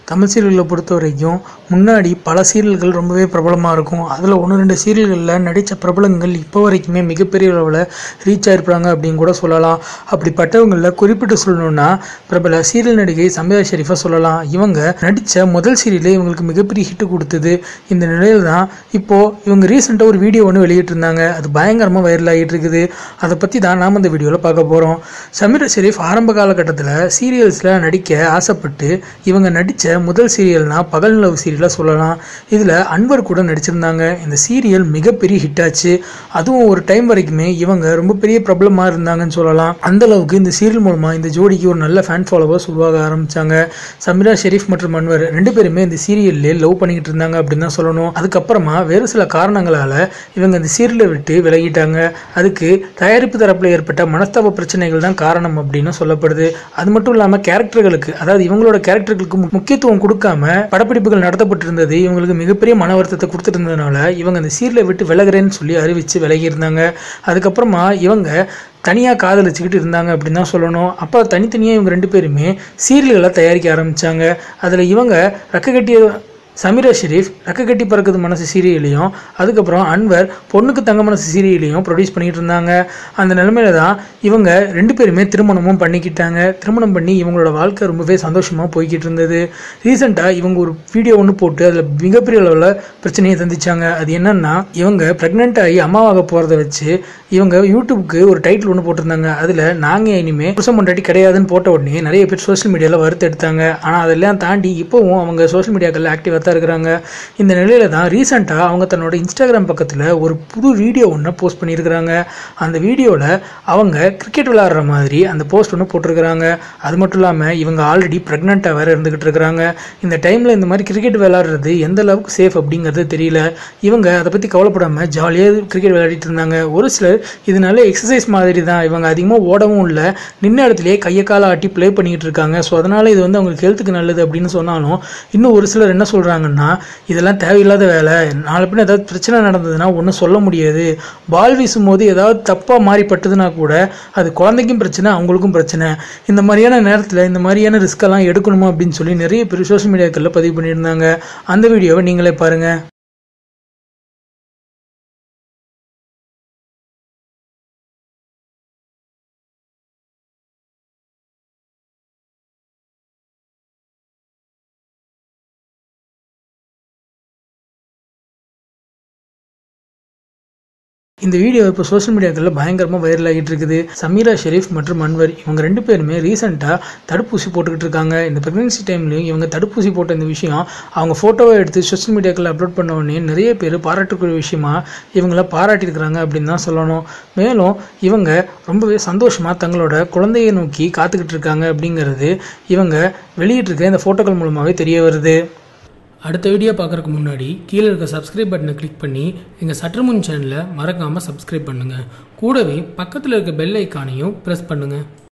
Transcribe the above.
தமிழ் சீரியல்களை பொறுத்த வரைக்கும் முன்னாடி பல சீரியல்கள் ரொம்பவே பிரபலமாக இருக்கும் அதில் ஒன்று ரெண்டு சீரியல்களில் நடித்த பிரபலங்கள் இப்போ வரைக்குமே மிகப்பெரிய அளவில் ரீச் ஆயிருப்பாங்க அப்படின்னு கூட சொல்லலாம் அப்படிப்பட்டவங்களில் குறிப்பிட்டு சொல்லணும்னா பிரபல சீரியல் நடிகை சம்பியா ஷெரீஃபை சொல்லலாம் இவங்க நடித்த முதல் சீரியலே இவங்களுக்கு மிகப்பெரிய ஹிட் கொடுத்தது இந்த நிலையில் தான் இப்போது இவங்க ரீசெண்டாக ஒரு வீடியோ ஒன்று வெளியிட்டிருந்தாங்க அது பயங்கரமாக வைரல் ஆகிட்டு இருக்குது அதை பற்றி தான் நாம் இந்த வீடியோவில் பார்க்க போகிறோம் சமீர் ஷெரீஃப் ஆரம்ப காலகட்டத்தில் சீரியல்ஸில் நடிக்க ஆசைப்பட்டு இவங்க நடித்த முதல் சீரியல்னா பகல் நிலவு சீரியலாக சொல்லலாம் இதில் அன்வர் கூட நடிச்சிருந்தாங்க இந்த சீரியல் மிகப்பெரிய ஹிட் ஆச்சு அதுவும் ஒரு டைம் வரைக்குமே இவங்க ரொம்ப பெரிய பிரபலமாக இருந்தாங்கன்னு சொல்லலாம் அந்த அளவுக்கு இந்த சீரியல் மூலமாக இந்த ஜோடிக்கு ஒரு நல்ல ஃபேன் ஃபாலோவர்ஸ் உருவாக ஆரம்பிச்சாங்க சமீரா ஷெரீஃப் மற்றும் அன்வர் ரெண்டு பேருமே இந்த சீரியல்லே லவ் பண்ணிக்கிட்டு இருந்தாங்க அப்படின்னு தான் சொல்லணும் அதுக்கப்புறமா வேறு சில காரணங்களால் இவங்க இந்த சீரியலை விட்டு விலகிட்டாங்க அதுக்கு தயாரிப்பு தரப்பில் ஏற்பட்ட மனஸ்தாப பிரச்சனைகள் தான் காரணம் அப்படின்னு சொல்லப்படுது அது மட்டும் இல்லாமல் கேரக்டர்களுக்கு அதாவது இவங்களோட கேரக்டர்களுக்கு மு- முக்கியத்துவம் கொடுக்காம படப்பிடிப்புகள் நடத்தப்பட்டிருந்தது இவங்களுக்கு மிகப்பெரிய மன வருத்தத்தை கொடுத்துட்டு இருந்ததுனால இவங்க அந்த சீரியலை விட்டு விலகுறேன்னு சொல்லி அறிவித்து விலகி இருந்தாங்க அதுக்கப்புறமா இவங்க தனியாக காதலிச்சுக்கிட்டு இருந்தாங்க அப்படின்னு தான் சொல்லணும் அப்போ தனித்தனியாக இவங்க ரெண்டு பேருமே சீரியல்களை தயாரிக்க ஆரம்பித்தாங்க அதில் இவங்க ரெக்க கட்டிய சமீரா ஷெரீஃப் ரெக்க கட்டி பறக்குது மனசு சீரியலையும் அதுக்கப்புறம் அன்வர் பொண்ணுக்கு தங்க மனசு சீரியலையும் ப்ரொடியூஸ் பண்ணிட்டு இருந்தாங்க அந்த நிலைமையில தான் இவங்க ரெண்டு பேருமே திருமணமும் பண்ணிக்கிட்டாங்க திருமணம் பண்ணி இவங்களோட வாழ்க்கை ரொம்பவே சந்தோஷமாக போய்கிட்டு இருந்தது ரீசெண்டாக இவங்க ஒரு வீடியோ ஒன்று போட்டு அதில் மிகப்பெரிய அளவில் பிரச்சனையை சந்திச்சாங்க அது என்னன்னா இவங்க ப்ரெக்னென்ட் ஆகி அம்மாவாக போகிறத வச்சு இவங்க யூடியூப்க்கு ஒரு டைட்டில் ஒன்று போட்டிருந்தாங்க அதில் நாங்கள் இனிமே புருஷன் பொண்டாட்டி கிடையாதுன்னு போட்ட உடனே நிறைய பேர் சோஷியல் மீடியாவில் வறுத்து எடுத்தாங்க ஆனால் அதெல்லாம் தாண்டி இப்போவும் அவங்க சோஷியல் மீடியாக்களில் ஆக்டிவாக தான் இருக்கிறாங்க இந்த நிலையில தான் ரீசெண்டாக அவங்க தன்னோட இன்ஸ்டாகிராம் பக்கத்தில் ஒரு புது வீடியோ ஒன்று போஸ்ட் பண்ணியிருக்கிறாங்க அந்த வீடியோவில் அவங்க கிரிக்கெட் விளையாடுற மாதிரி அந்த போஸ்ட் ஒன்று போட்டிருக்கிறாங்க அது மட்டும் இல்லாமல் இவங்க ஆல்ரெடி ப்ரெக்னெண்ட்டாக வேறு இருந்துகிட்டு இருக்கிறாங்க இந்த டைமில் இந்த மாதிரி கிரிக்கெட் விளையாடுறது எந்த அளவுக்கு சேஃப் அப்படிங்கிறது தெரியல இவங்க அதை பற்றி கவலைப்படாமல் ஜாலியாக கிரிக்கெட் விளையாடிட்டு இருந்தாங்க ஒரு சிலர் இது நல்ல எக்ஸசைஸ் மாதிரி தான் இவங்க அதிகமாக ஓடவும் இல்லை நின்ன இடத்துலயே கையை காலை ஆட்டி ப்ளே பண்ணிக்கிட்டு இருக்காங்க ஸோ அதனால் இது வந்து அவங்களுக்கு ஹெல்த்துக்கு நல்லது அப்படின்னு சொன்னாலும் இன்னும் ஒரு சிலர் என்ன சொல்கிறாங்கன்னா இதெல்லாம் தேவையில்லாத வேலை நாளை பின்ன ஏதாவது பிரச்சனை நடந்ததுன்னா ஒன்றும் சொல்ல முடியாது பால் வீசும்போது ஏதாவது தப்பாக மாறிப்பட்டதுன்னா கூட அது குழந்தைக்கும் பிரச்சனை அவங்களுக்கும் பிரச்சனை இந்த மாதிரியான நேரத்தில் இந்த மாதிரியான ரிஸ்கெல்லாம் எடுக்கணுமா அப்படின்னு சொல்லி நிறைய பேர் சோஷியல் மீடியாக்களில் பதிவு பண்ணியிருந்தாங்க அந்த வீடியோவை நீங்களே பாருங்கள் இந்த வீடியோ இப்போ சோஷியல் மீடியாக்களில் பயங்கரமாக வைரல் ஆகிட்டு இருக்குது சமீரா ஷெரீஃப் மற்றும் அன்வர் இவங்க ரெண்டு பேருமே ரீசெண்டாக தடுப்பூசி போட்டுக்கிட்டு இருக்காங்க இந்த ப்ரெக்னன்சி டைம்லையும் இவங்க தடுப்பூசி போட்ட இந்த விஷயம் அவங்க ஃபோட்டோவை எடுத்து சோஷியல் மீடியாக்களில் அப்லோட் பண்ண உடனே நிறைய பேர் பாராட்டக்கூடிய விஷயமா இவங்கள பாராட்டியிருக்கிறாங்க அப்படின்னு தான் சொல்லணும் மேலும் இவங்க ரொம்பவே சந்தோஷமாக தங்களோட குழந்தையை நோக்கி காத்துக்கிட்டு இருக்காங்க அப்படிங்கிறது இவங்க வெளியிட்டிருக்க இந்த ஃபோட்டோக்கள் மூலமாகவே தெரிய வருது அடுத்த வீடியோ பார்க்குறதுக்கு முன்னாடி கீழே இருக்க சப்ஸ்கிரைப் பட்டனை கிளிக் பண்ணி எங்கள் சற்றுமுன் சேனலை மறக்காமல் சப்ஸ்கிரைப் பண்ணுங்கள் கூடவே பக்கத்தில் இருக்க பெல் ஐக்கானையும் ப்ரெஸ் பண்ணுங்கள்